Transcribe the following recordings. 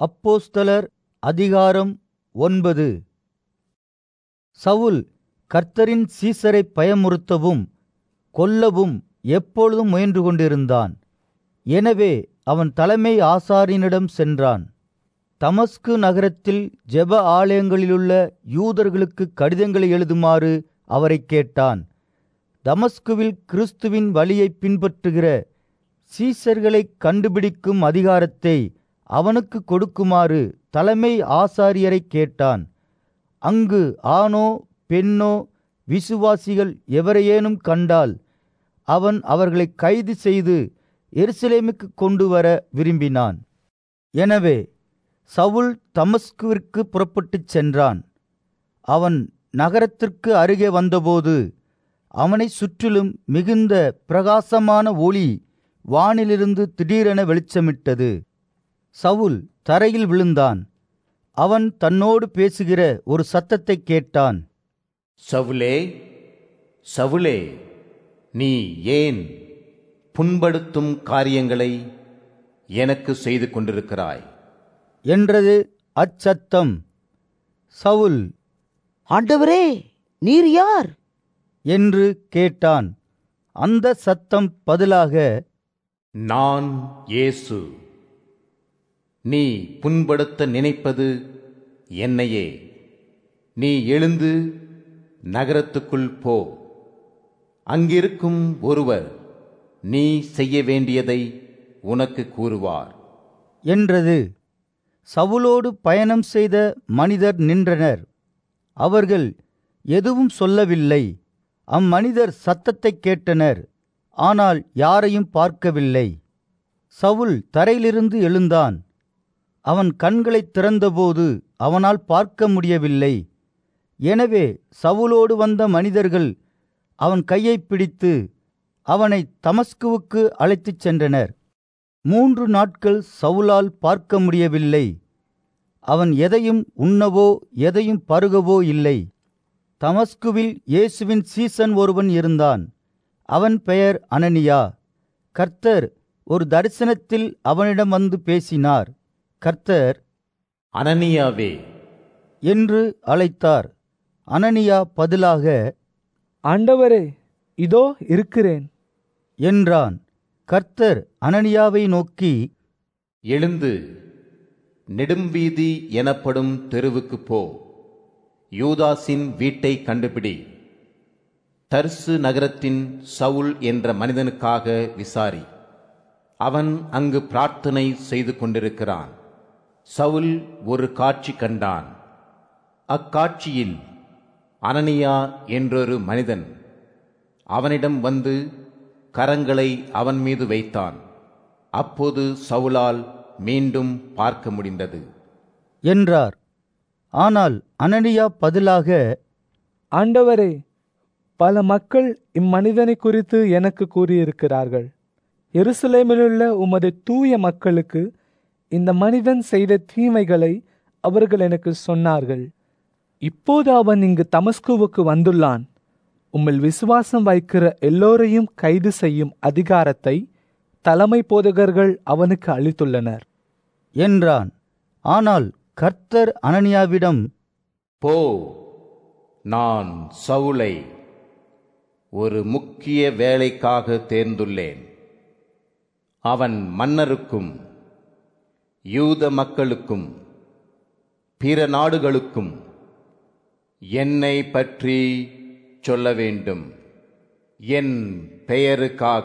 அப்போஸ்தலர் அதிகாரம் ஒன்பது சவுல் கர்த்தரின் சீசரை பயமுறுத்தவும் கொல்லவும் எப்பொழுதும் முயன்று கொண்டிருந்தான் எனவே அவன் தலைமை ஆசாரியனிடம் சென்றான் தமஸ்கு நகரத்தில் ஜெப ஆலயங்களிலுள்ள யூதர்களுக்கு கடிதங்களை எழுதுமாறு அவரைக் கேட்டான் தமஸ்குவில் கிறிஸ்துவின் வழியைப் பின்பற்றுகிற சீசர்களைக் கண்டுபிடிக்கும் அதிகாரத்தை அவனுக்கு கொடுக்குமாறு தலைமை ஆசாரியரைக் கேட்டான் அங்கு ஆணோ பெண்ணோ விசுவாசிகள் எவரையேனும் கண்டால் அவன் அவர்களை கைது செய்து எருசலேமுக்கு கொண்டு வர விரும்பினான் எனவே சவுல் தமஸ்குவிற்கு புறப்பட்டுச் சென்றான் அவன் நகரத்திற்கு அருகே வந்தபோது அவனை சுற்றிலும் மிகுந்த பிரகாசமான ஒளி வானிலிருந்து திடீரென வெளிச்சமிட்டது சவுல் தரையில் விழுந்தான் அவன் தன்னோடு பேசுகிற ஒரு சத்தத்தைக் கேட்டான் சவுலே சவுலே நீ ஏன் புண்படுத்தும் காரியங்களை எனக்கு செய்து கொண்டிருக்கிறாய் என்றது அச்சத்தம் சவுல் ஆண்டவரே நீர் யார் என்று கேட்டான் அந்த சத்தம் பதிலாக நான் இயேசு நீ புண்படுத்த நினைப்பது என்னையே நீ எழுந்து நகரத்துக்குள் போ அங்கிருக்கும் ஒருவர் நீ செய்ய வேண்டியதை உனக்கு கூறுவார் என்றது சவுலோடு பயணம் செய்த மனிதர் நின்றனர் அவர்கள் எதுவும் சொல்லவில்லை அம்மனிதர் சத்தத்தைக் கேட்டனர் ஆனால் யாரையும் பார்க்கவில்லை சவுல் தரையிலிருந்து எழுந்தான் அவன் கண்களைத் திறந்தபோது அவனால் பார்க்க முடியவில்லை எனவே சவுலோடு வந்த மனிதர்கள் அவன் கையைப் பிடித்து அவனை தமஸ்குவுக்கு அழைத்துச் சென்றனர் மூன்று நாட்கள் சவுலால் பார்க்க முடியவில்லை அவன் எதையும் உண்ணவோ எதையும் பருகவோ இல்லை தமஸ்குவில் இயேசுவின் சீசன் ஒருவன் இருந்தான் அவன் பெயர் அனனியா கர்த்தர் ஒரு தரிசனத்தில் அவனிடம் வந்து பேசினார் கர்த்தர் அனனியாவே என்று அழைத்தார் அனனியா பதிலாக ஆண்டவரே இதோ இருக்கிறேன் என்றான் கர்த்தர் அனனியாவை நோக்கி எழுந்து நெடும்பீதி எனப்படும் தெருவுக்கு போ யூதாஸின் வீட்டை கண்டுபிடி தர்சு நகரத்தின் சவுல் என்ற மனிதனுக்காக விசாரி அவன் அங்கு பிரார்த்தனை செய்து கொண்டிருக்கிறான் சவுல் ஒரு காட்சி கண்டான் அக்காட்சியில் அனனியா என்றொரு மனிதன் அவனிடம் வந்து கரங்களை அவன் மீது வைத்தான் அப்போது சவுலால் மீண்டும் பார்க்க முடிந்தது என்றார் ஆனால் அனனியா பதிலாக ஆண்டவரே பல மக்கள் இம்மனிதனை குறித்து எனக்கு கூறியிருக்கிறார்கள் எருசலேமிலுள்ள உமது தூய மக்களுக்கு இந்த மனிதன் செய்த தீமைகளை அவர்கள் எனக்கு சொன்னார்கள் இப்போது அவன் இங்கு தமஸ்குவுக்கு வந்துள்ளான் உம்மில் விசுவாசம் வைக்கிற எல்லோரையும் கைது செய்யும் அதிகாரத்தை தலைமை போதகர்கள் அவனுக்கு அளித்துள்ளனர் என்றான் ஆனால் கர்த்தர் அனனியாவிடம் போ நான் சவுலை ஒரு முக்கிய வேலைக்காக தேர்ந்துள்ளேன் அவன் மன்னருக்கும் யூத மக்களுக்கும் பிற நாடுகளுக்கும் என்னை பற்றி சொல்ல வேண்டும் என் பெயருக்காக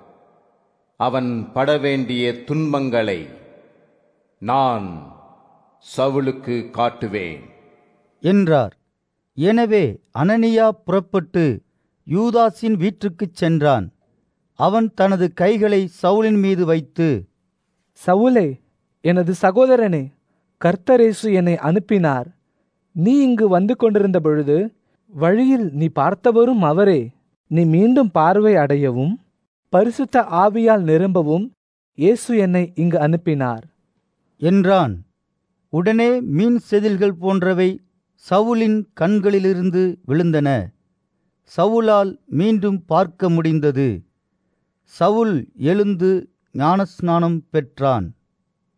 அவன் பட வேண்டிய துன்பங்களை நான் சவுலுக்கு காட்டுவேன் என்றார் எனவே அனனியா புறப்பட்டு யூதாஸின் வீட்டுக்குச் சென்றான் அவன் தனது கைகளை சவுலின் மீது வைத்து சவுலே எனது சகோதரனே கர்த்தரேசு என்னை அனுப்பினார் நீ இங்கு வந்து கொண்டிருந்த பொழுது வழியில் நீ பார்த்தவரும் அவரே நீ மீண்டும் பார்வை அடையவும் பரிசுத்த ஆவியால் நிரம்பவும் இயேசு என்னை இங்கு அனுப்பினார் என்றான் உடனே மீன் செதில்கள் போன்றவை சவுலின் கண்களிலிருந்து விழுந்தன சவுலால் மீண்டும் பார்க்க முடிந்தது சவுல் எழுந்து ஞானஸ்நானம் பெற்றான்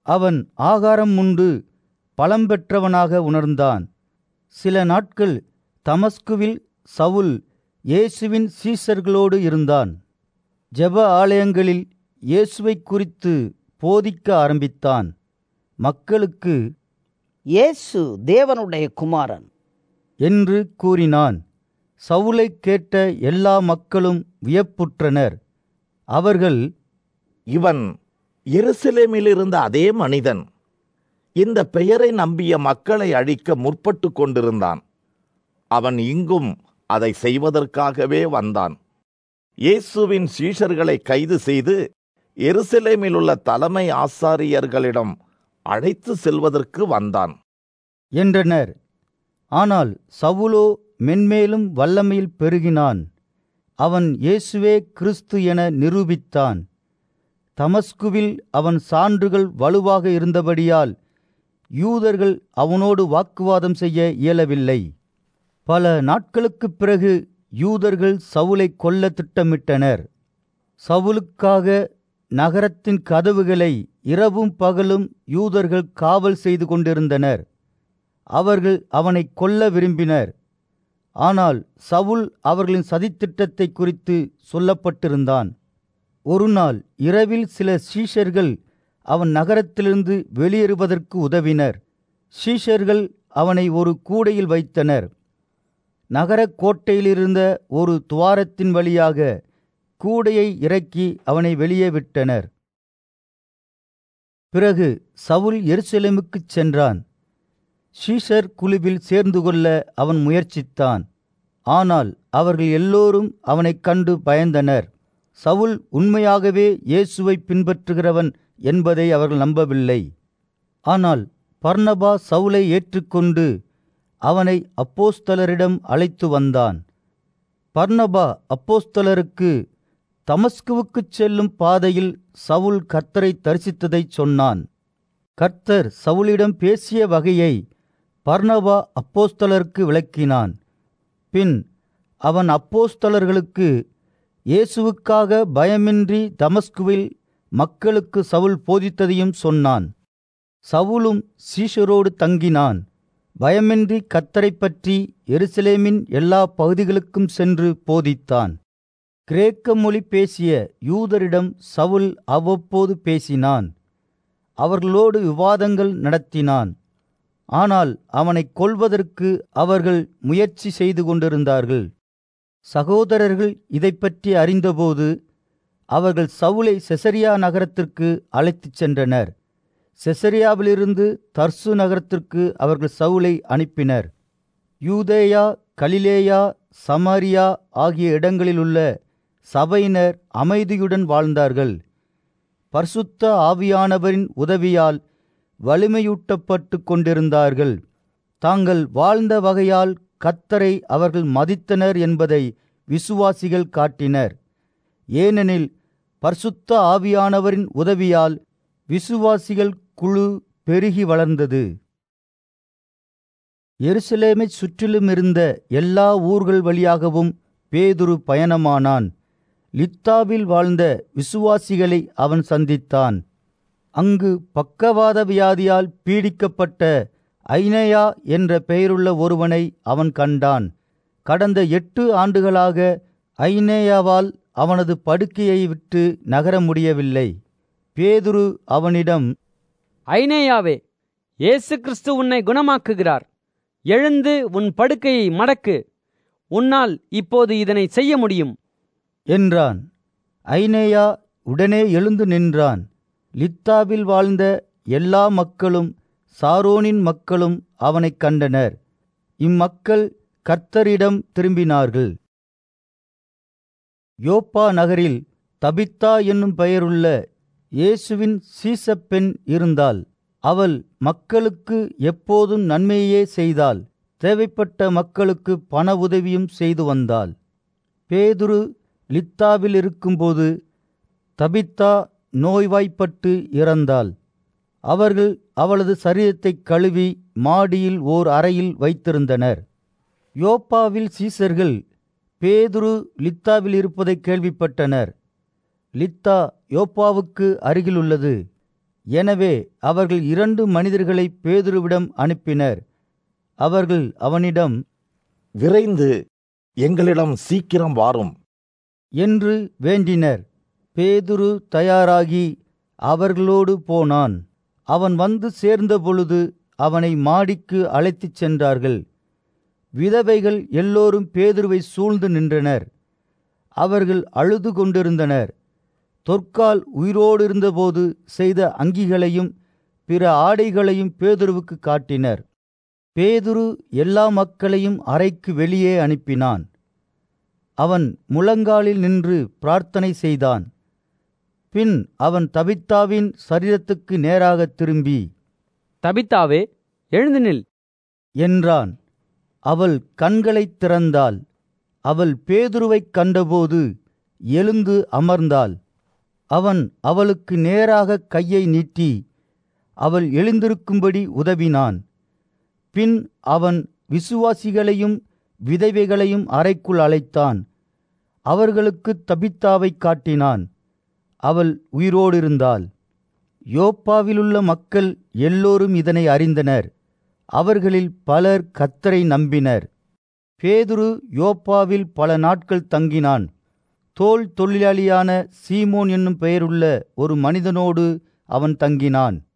அவன் ஆகாரம் உண்டு பலம் பெற்றவனாக உணர்ந்தான் சில நாட்கள் தமஸ்குவில் சவுல் இயேசுவின் சீசர்களோடு இருந்தான் ஜெப ஆலயங்களில் இயேசுவை குறித்து போதிக்க ஆரம்பித்தான் மக்களுக்கு இயேசு தேவனுடைய குமாரன் என்று கூறினான் சவுலை கேட்ட எல்லா மக்களும் வியப்புற்றனர் அவர்கள் இவன் எருசலேமில் இருந்த அதே மனிதன் இந்த பெயரை நம்பிய மக்களை அழிக்க முற்பட்டு கொண்டிருந்தான் அவன் இங்கும் அதை செய்வதற்காகவே வந்தான் இயேசுவின் சீஷர்களை கைது செய்து எருசலேமில் உள்ள தலைமை ஆசாரியர்களிடம் அழைத்து செல்வதற்கு வந்தான் என்றனர் ஆனால் சவுலோ மென்மேலும் வல்லமையில் பெருகினான் அவன் இயேசுவே கிறிஸ்து என நிரூபித்தான் தமஸ்குவில் அவன் சான்றுகள் வலுவாக இருந்தபடியால் யூதர்கள் அவனோடு வாக்குவாதம் செய்ய இயலவில்லை பல நாட்களுக்குப் பிறகு யூதர்கள் சவுலை கொல்ல திட்டமிட்டனர் சவுலுக்காக நகரத்தின் கதவுகளை இரவும் பகலும் யூதர்கள் காவல் செய்து கொண்டிருந்தனர் அவர்கள் அவனை கொல்ல விரும்பினர் ஆனால் சவுல் அவர்களின் சதித்திட்டத்தை குறித்து சொல்லப்பட்டிருந்தான் ஒரு நாள் இரவில் சில சீஷர்கள் அவன் நகரத்திலிருந்து வெளியேறுவதற்கு உதவினர் சீஷர்கள் அவனை ஒரு கூடையில் வைத்தனர் நகரக் கோட்டையிலிருந்த ஒரு துவாரத்தின் வழியாக கூடையை இறக்கி அவனை வெளியே விட்டனர் பிறகு சவுல் எருசலேமுக்குச் சென்றான் ஷீஷர் குழுவில் சேர்ந்து கொள்ள அவன் முயற்சித்தான் ஆனால் அவர்கள் எல்லோரும் அவனைக் கண்டு பயந்தனர் சவுல் உண்மையாகவே இயேசுவை பின்பற்றுகிறவன் என்பதை அவர்கள் நம்பவில்லை ஆனால் பர்னபா சவுலை ஏற்றுக்கொண்டு அவனை அப்போஸ்தலரிடம் அழைத்து வந்தான் பர்னபா அப்போஸ்தலருக்கு தமஸ்குவுக்குச் செல்லும் பாதையில் சவுல் கர்த்தரை தரிசித்ததைச் சொன்னான் கர்த்தர் சவுலிடம் பேசிய வகையை பர்னபா அப்போஸ்தலருக்கு விளக்கினான் பின் அவன் அப்போஸ்தலர்களுக்கு இயேசுவுக்காக பயமின்றி தமஸ்குவில் மக்களுக்கு சவுல் போதித்ததையும் சொன்னான் சவுலும் சீஷரோடு தங்கினான் பயமின்றி கத்தரைப் பற்றி எருசலேமின் எல்லா பகுதிகளுக்கும் சென்று போதித்தான் கிரேக்க மொழி பேசிய யூதரிடம் சவுல் அவ்வப்போது பேசினான் அவர்களோடு விவாதங்கள் நடத்தினான் ஆனால் அவனைக் கொல்வதற்கு அவர்கள் முயற்சி செய்து கொண்டிருந்தார்கள் சகோதரர்கள் இதைப் பற்றி அறிந்தபோது அவர்கள் சவுலை செசரியா நகரத்திற்கு அழைத்துச் சென்றனர் செசரியாவிலிருந்து தர்சு நகரத்திற்கு அவர்கள் சவுலை அனுப்பினர் யூதேயா கலிலேயா சமாரியா ஆகிய இடங்களிலுள்ள சபையினர் அமைதியுடன் வாழ்ந்தார்கள் பரிசுத்த ஆவியானவரின் உதவியால் வலிமையூட்டப்பட்டு கொண்டிருந்தார்கள் தாங்கள் வாழ்ந்த வகையால் கத்தரை அவர்கள் மதித்தனர் என்பதை விசுவாசிகள் காட்டினர் ஏனெனில் பரிசுத்த ஆவியானவரின் உதவியால் விசுவாசிகள் குழு பெருகி வளர்ந்தது எருசலேமைச் சுற்றிலும் இருந்த எல்லா ஊர்கள் வழியாகவும் பேதுரு பயணமானான் லித்தாவில் வாழ்ந்த விசுவாசிகளை அவன் சந்தித்தான் அங்கு பக்கவாத வியாதியால் பீடிக்கப்பட்ட ஐனேயா என்ற பெயருள்ள ஒருவனை அவன் கண்டான் கடந்த எட்டு ஆண்டுகளாக ஐனேயாவால் அவனது படுக்கையை விட்டு நகர முடியவில்லை பேதுரு அவனிடம் ஐனேயாவே இயேசு கிறிஸ்து உன்னை குணமாக்குகிறார் எழுந்து உன் படுக்கையை மடக்கு உன்னால் இப்போது இதனை செய்ய முடியும் என்றான் ஐனேயா உடனே எழுந்து நின்றான் லித்தாவில் வாழ்ந்த எல்லா மக்களும் சாரோனின் மக்களும் அவனைக் கண்டனர் இம்மக்கள் கர்த்தரிடம் திரும்பினார்கள் யோப்பா நகரில் தபித்தா என்னும் பெயருள்ள இயேசுவின் சீசப்பெண் இருந்தாள் அவள் மக்களுக்கு எப்போதும் நன்மையே செய்தாள் தேவைப்பட்ட மக்களுக்கு பண உதவியும் செய்து வந்தாள் பேதுரு லித்தாவில் இருக்கும்போது தபித்தா நோய்வாய்ப்பட்டு இறந்தாள் அவர்கள் அவளது சரீரத்தை கழுவி மாடியில் ஓர் அறையில் வைத்திருந்தனர் யோப்பாவில் சீசர்கள் பேதுரு லித்தாவில் இருப்பதை கேள்விப்பட்டனர் லித்தா யோப்பாவுக்கு அருகிலுள்ளது எனவே அவர்கள் இரண்டு மனிதர்களை பேதுருவிடம் அனுப்பினர் அவர்கள் அவனிடம் விரைந்து எங்களிடம் சீக்கிரம் வாரும் என்று வேண்டினர் பேதுரு தயாராகி அவர்களோடு போனான் அவன் வந்து சேர்ந்தபொழுது அவனை மாடிக்கு அழைத்துச் சென்றார்கள் விதவைகள் எல்லோரும் பேதுருவை சூழ்ந்து நின்றனர் அவர்கள் அழுது கொண்டிருந்தனர் தொற்கால் உயிரோடு இருந்தபோது செய்த அங்கிகளையும் பிற ஆடைகளையும் பேதுருவுக்கு காட்டினர் பேதுரு எல்லா மக்களையும் அறைக்கு வெளியே அனுப்பினான் அவன் முழங்காலில் நின்று பிரார்த்தனை செய்தான் பின் அவன் தபித்தாவின் சரீரத்துக்கு நேராகத் திரும்பி தபித்தாவே எழுந்து நில் என்றான் அவள் கண்களைத் திறந்தாள் அவள் பேதுருவைக் கண்டபோது எழுந்து அமர்ந்தாள் அவன் அவளுக்கு நேராக கையை நீட்டி அவள் எழுந்திருக்கும்படி உதவினான் பின் அவன் விசுவாசிகளையும் விதவைகளையும் அறைக்குள் அழைத்தான் அவர்களுக்கு தபித்தாவைக் காட்டினான் அவள் உயிரோடிருந்தாள் யோப்பாவிலுள்ள மக்கள் எல்லோரும் இதனை அறிந்தனர் அவர்களில் பலர் கத்தரை நம்பினர் பேதுரு யோப்பாவில் பல நாட்கள் தங்கினான் தோல் தொழிலாளியான சீமோன் என்னும் பெயருள்ள ஒரு மனிதனோடு அவன் தங்கினான்